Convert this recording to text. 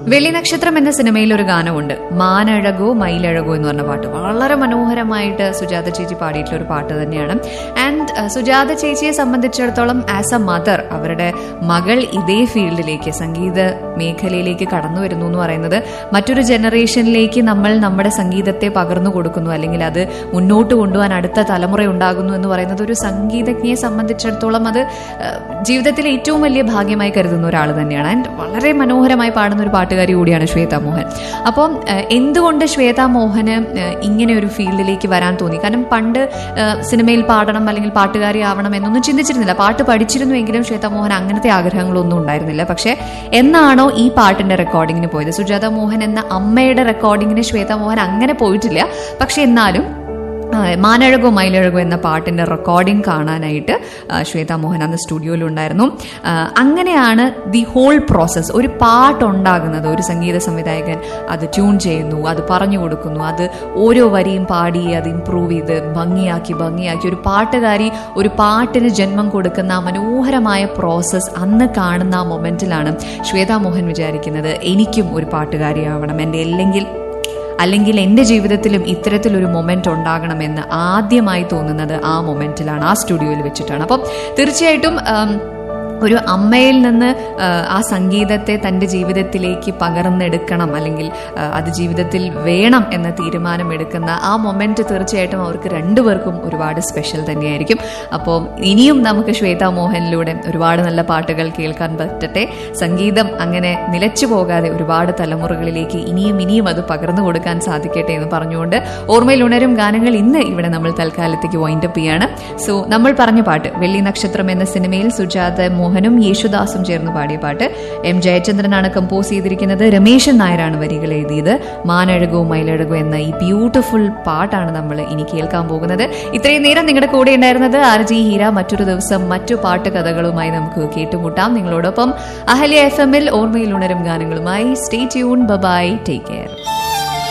വെള്ളി നക്ഷത്രം എന്ന സിനിമയിൽ ഒരു ഗാനമുണ്ട് മാനഴകോ മയിലഴകോ എന്ന് പറഞ്ഞ പാട്ട് വളരെ മനോഹരമായിട്ട് സുജാത ചേച്ചി പാടിയിട്ടുള്ള ഒരു പാട്ട് തന്നെയാണ് ആൻഡ് സുജാത ചേച്ചിയെ സംബന്ധിച്ചിടത്തോളം ആസ് എ മദർ അവരുടെ മകൾ ഇതേ ഫീൽഡിലേക്ക് സംഗീത മേഖലയിലേക്ക് കടന്നു വരുന്നു എന്ന് പറയുന്നത് മറ്റൊരു ജനറേഷനിലേക്ക് നമ്മൾ നമ്മുടെ സംഗീതത്തെ പകർന്നു കൊടുക്കുന്നു അല്ലെങ്കിൽ അത് മുന്നോട്ട് കൊണ്ടുപോകാൻ അടുത്ത തലമുറ ഉണ്ടാകുന്നു എന്ന് പറയുന്നത് ഒരു സംഗീതജ്ഞയെ സംബന്ധിച്ചിടത്തോളം അത് ഏഹ്, ജീവിതത്തിലെ ഏറ്റവും വലിയ ഭാഗ്യമായി കരുതുന്ന ഒരാൾ തന്നെയാണ് ആൻഡ് വളരെ മനോഹരമായി പാടുന്ന ഒരു പാട്ടുകാരി കൂടിയാണ് ശ്വേത മോഹൻ അപ്പം ഏഹ്, എന്തുകൊണ്ട് ശ്വേത മോഹന് ഏഹ്, ഇങ്ങനെ ഒരു ഫീൽഡിലേക്ക് വരാൻ തോന്നി കാരണം പണ്ട് ഏഹ്, സിനിമയിൽ പാടണം അല്ലെങ്കിൽ പാട്ടുകാരി ആവണം എന്നൊന്നും ചിന്തിച്ചിരുന്നില്ല പാട്ട് പഠിച്ചിരുന്നുവെങ്കിലും ശ്വേത മോഹൻ അങ്ങനത്തെ ആഗ്രഹങ്ങളൊന്നും ഉണ്ടായിരുന്നില്ല പക്ഷേ എന്നാണോ ഈ പാട്ടിന്റെ റെക്കോർഡിങ്ങിന് പോയത് സുജാത മോഹൻ എന്ന അമ്മയുടെ റെക്കോർഡിങ്ങിന് ശ്വേത മോഹൻ അങ്ങനെ പോയിട്ടില്ല പക്ഷെ എന്നാലും ആ, മാനഴകോ മയിലഴകോ എന്ന പാട്ടിന്റെ റെക്കോർഡിംഗ് കാണാനായിട്ട് ആ, ശ്വേത മോഹൻ അന്ന് സ്റ്റുഡിയോയിലുണ്ടായിരുന്നു ആ, അങ്ങനെയാണ് ദി ഹോൾ പ്രോസസ്സ് ഒരു പാട്ടുണ്ടാകുന്നത് ഒരു സംഗീത സംവിധായകൻ അത് ട്യൂൺ ചെയ്യുന്നു അത് പറഞ്ഞു കൊടുക്കുന്നു അത് ഓരോ വരിയും പാടി അത് ഇമ്പ്രൂവ് ചെയ്ത് ഭംഗിയാക്കി ഭംഗിയാക്കി ഒരു പാട്ടുകാരി ഒരു പാട്ടിന് ജന്മം കൊടുക്കുന്ന ആ മനോഹരമായ പ്രോസസ്സ് അന്ന് കാണുന്ന ആ മൊമെന്റിലാണ് ശ്വേത മോഹൻ വിചാരിക്കുന്നത് എനിക്കും ഒരു പാട്ടുകാരിയാവണം എൻ്റെ അല്ലെങ്കിൽ അല്ലെങ്കിൽ എൻ്റെ ജീവിതത്തിലും ഇത്തരത്തിലൊരു മൊമെന്റ് ഉണ്ടാകണമെന്ന് ആദ്യമായി തോന്നുന്നത് ആ മൊമെന്റിലാണ് ആ സ്റ്റുഡിയോയിൽ വെച്ചിട്ടാണ് അപ്പം തീർച്ചയായിട്ടും ഉം, ഒരു അമ്മയിൽ നിന്ന് ആ, ആ സംഗീതത്തെ തൻ്റെ ജീവിതത്തിലേക്ക് പകർന്നെടുക്കണം അല്ലെങ്കിൽ ആ, അത് ജീവിതത്തിൽ വേണം എന്ന തീരുമാനം എടുക്കുന്ന ആ മൊമെന്റ് തീർച്ചയായിട്ടും അവർക്ക് രണ്ടുപേർക്കും ഒരുപാട് സ്പെഷ്യൽ തന്നെയായിരിക്കും അപ്പോൾ ഇനിയും നമുക്ക് ശ്വേത മോഹനിലൂടെ ഒരുപാട് നല്ല പാട്ടുകൾ കേൾക്കാൻ പറ്റട്ടെ സംഗീതം അങ്ങനെ നിലച്ചു പോകാതെ ഒരുപാട് തലമുറകളിലേക്ക് ഇനിയും ഇനിയും അത് പകർന്നു കൊടുക്കാൻ സാധിക്കട്ടെ എന്ന് പറഞ്ഞുകൊണ്ട് ഓർമ്മയിൽ ഉണരും ഗാനങ്ങൾ ഇന്ന് ഇവിടെ നമ്മൾ തൽക്കാലത്തേക്ക് വൈൻഡപ്പ് ചെയ്യാണ് സോ നമ്മൾ പറഞ്ഞ പാട്ട് വെള്ളി നക്ഷത്രം എന്ന സിനിമയിൽ സുജാത മോഹനും യേശുദാസും ചേർന്ന് പാടിയ പാട്ട് എം ജയചന്ദ്രനാണ് കമ്പോസ് ചെയ്തിരിക്കുന്നത് രമേശൻ നായരാണ് വരികൾ എഴുതിയത് മാനഴകോ മയിലഴകോ എന്ന ഈ ബ്യൂട്ടിഫുൾ പാട്ടാണ് നമ്മൾ ഇനി കേൾക്കാൻ പോകുന്നത് ഇത്രയും നേരം നിങ്ങളുടെ കൂടെ ഉണ്ടായിരുന്നത് ആർ ജി ഹീര മറ്റൊരു ദിവസം മറ്റു പാട്ട് കഥകളുമായി നമുക്ക് കേട്ടുമുട്ടാം നിങ്ങളോടൊപ്പം അഹല്യ എഫ് എമ്മിൽ ഓർമ്മയിൽ ഉണരും ഗാനങ്ങളുമായി stay tune bye take care